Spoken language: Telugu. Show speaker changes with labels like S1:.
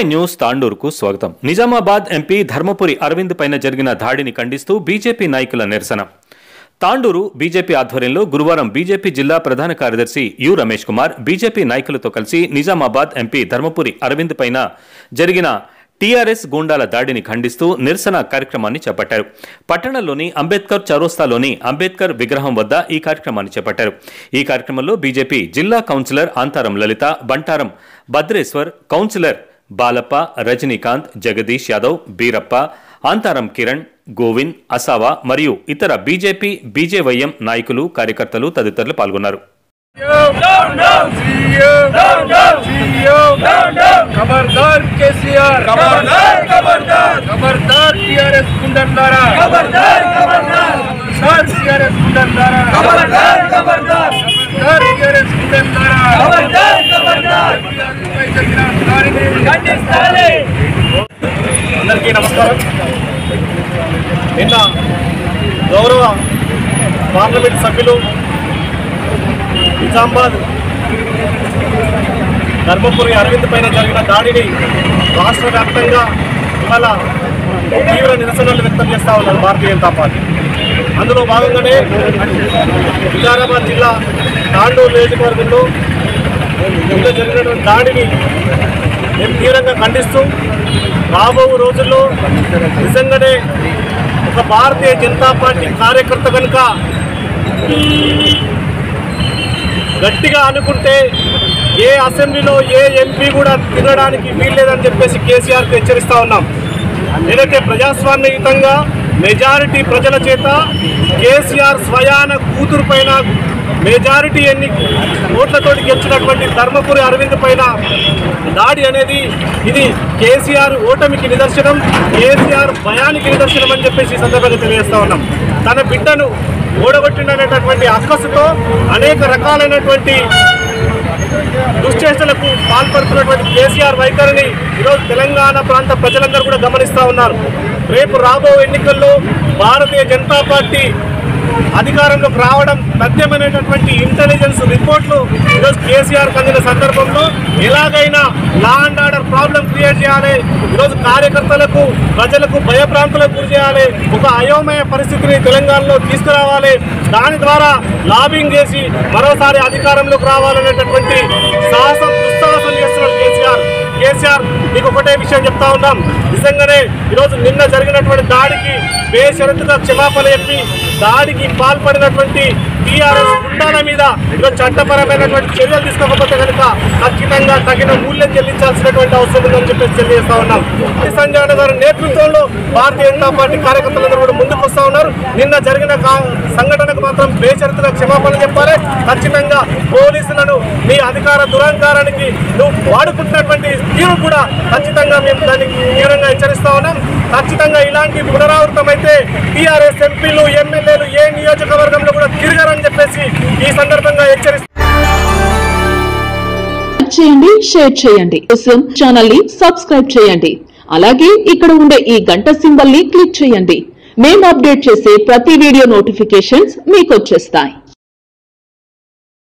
S1: న్యూస్ తాండూరుకు స్వాగతం నిజామాబాద్ ఎంపీ ధర్మపురి అరవింద్ పైన జరిగిన దాడిని ఖండిస్తూ బీజేపీ నాయకుల నిరసన తాండూరు బీజేపీ ఆధ్వర్యంలో గురువారం బీజేపీ జిల్లా ప్రధాన కార్యదర్శి యు రమేష్ కుమార్ బీజేపీ నాయకులతో కలిసి నిజామాబాద్ ఎంపీ ధర్మపురి అరవింద్ పైన జరిగిన టీఆర్ఎస్ గూండాల దాడిని ఖండిస్తూ నిరసన కార్యక్రమాన్ని చేపట్టారు పట్టణంలోని అంబేద్కర్ చౌరస్తాలోని అంబేద్కర్ విగ్రహం వద్ద ఈ కార్యక్రమాన్ని చేపట్టారు ఈ కార్యక్రమంలో బీజేపీ జిల్లా కౌన్సిలర్ ఆంతారం లలిత బంటారం భద్రేశ్వర్ కౌన్సిలర్ బాలప్ప రజనీకాంత్ జగదీష్ యాదవ్ బీరప్ప ఆంతారం కిరణ్ గోవింద్ అసావా మరియు ఇతర బీజేపీ బీజేవైఎం నాయకులు కార్యకర్తలు తదితరులు పాల్గొన్నారు
S2: खबरदार केसीआर
S3: खबरदार खबरदार
S2: खबरदार टीआरएस गुंडलारा
S3: खबरदार खबरदार
S2: खबरदार टीआरएस गुंडलारा
S3: खबरदार खबरदार
S2: खबरदार टीआरएस गुंडलारा
S3: खबरदार खबरदार
S2: పై జరిగిన దాడిని
S3: ఖండిస్తాలి
S2: అందరికీ నమస్కారం నిన్న గౌరవ పార్లమెంట్ సభ్యులు నిజామాబాద్ ధర్మపురి అరవింద్ పైన జరిగిన దాడిని రాష్ట్ర వ్యాప్తంగా ఇవాళ తీవ్ర నిరసనలు వ్యక్తం చేస్తూ ఉన్నారు భారతీయ జనతా పార్టీ అందులో భాగంగానే వికారాబాద్ జిల్లా తాండూరు నియోజకవర్గంలో నిన్న జరిగినటువంటి దాడిని మేము తీవ్రంగా ఖండిస్తూ రాబో రోజుల్లో నిజంగానే ఒక భారతీయ జనతా పార్టీ కార్యకర్త కనుక గట్టిగా అనుకుంటే ఏ అసెంబ్లీలో ఏ ఎంపీ కూడా తిరగడానికి వీల్లేదని చెప్పేసి కేసీఆర్కి హెచ్చరిస్తా ఉన్నాం ఏదైతే ప్రజాస్వామ్యయుతంగా మెజారిటీ ప్రజల చేత కేసీఆర్ స్వయాన కూతురు పైన మెజారిటీ ఎన్ని ఓట్లతోటి గెలిచినటువంటి ధర్మపురి అరవింద్ పైన దాడి అనేది ఇది కేసీఆర్ ఓటమికి నిదర్శనం కేసీఆర్ భయానికి నిదర్శనం అని చెప్పేసి ఈ సందర్భంగా తెలియజేస్తా ఉన్నాం తన బిడ్డను ఓడగొట్టినటువంటి అక్కసుతో అనేక రకాలైనటువంటి దుశ్చేష్టలకు పాల్పడుతున్నటువంటి కేసీఆర్ వైఖరిని ఈరోజు తెలంగాణ ప్రాంత ప్రజలందరూ కూడా గమనిస్తూ ఉన్నారు రేపు రాబో ఎన్నికల్లో భారతీయ జనతా పార్టీ అధికారంలోకి రావడం తథ్యమైనటువంటి ఇంటెలిజెన్స్ రిపోర్ట్లు ఈరోజు కేసీఆర్ అందిన సందర్భంలో ఎలాగైనా law and order problem create చేయాలి ఈరోజు కార్యకర్తలకు ప్రజలకు భయప్రాంతులకు గురి చేయాలి ఒక అయోమయ పరిస్థితిని తెలంగాణలో తీసుకురావాలి దాని ద్వారా లాబింగ్ చేసి మరోసారి అధికారంలోకి రావాలనేటటువంటి సాహసం దుస్సాహసం చేస్తున్నాడు కేసీఆర్ కేసీఆర్ మీకు ఒకటే విషయం చెప్తా ఉన్నాం నిజంగానే ఈరోజు నిన్న జరిగినటువంటి దాడికి బేషరతుగా క్షమాపణ చెప్పి దాడికి పాల్పడినటువంటి టీఆర్ఎస్ గుండాల మీద ఈరోజు చట్టపరమైనటువంటి చర్యలు తీసుకోకపోతే కనుక ఖచ్చితంగా తగిన మూల్యం చెల్లించాల్సినటువంటి అవసరం ఉందని చెప్పేసి తెలియజేస్తా ఉన్నాం ఈ సంజయ్ గారి నేతృత్వంలో భారతీయ జనతా పార్టీ కార్యకర్తలందరూ కూడా ముందుకు వస్తా ఉన్నారు నిన్న జరిగిన కా- సంఘటనకు మాత్రం బేషరతుగా క్షమాపణ చెప్పాలి ఖచ్చితంగా పోలీసులను మీ అధికార దురహంకారానికి నువ్వు వాడుకుంటున్నటువంటి తీరు కూడా ఖచ్చితంగా మేము దానికి తీవ్రంగా హెచ్చరిస్తా ఉన్నాం ఖచ్చితంగా ఇలాంటి పునరావృతం అయితే టీఆర్ఎస్ ఎంపీలు ఎమ్మెల్యేలు ఏ నియోజకవర్గంలో కూడా తిరగరని చెప్పేసి ఈ సందర్భంగా హెచ్చరిస్తా
S4: లైక్ చేయండి షేర్ చేయండి కోసం ఛానల్ ని సబ్స్క్రైబ్ చేయండి అలాగే ఇక్కడ ఉండే ఈ గంట సింబల్ ని క్లిక్ చేయండి మేము అప్డేట్ చేసే ప్రతి వీడియో నోటిఫికేషన్స్ మీకు వచ్చేస్తాయి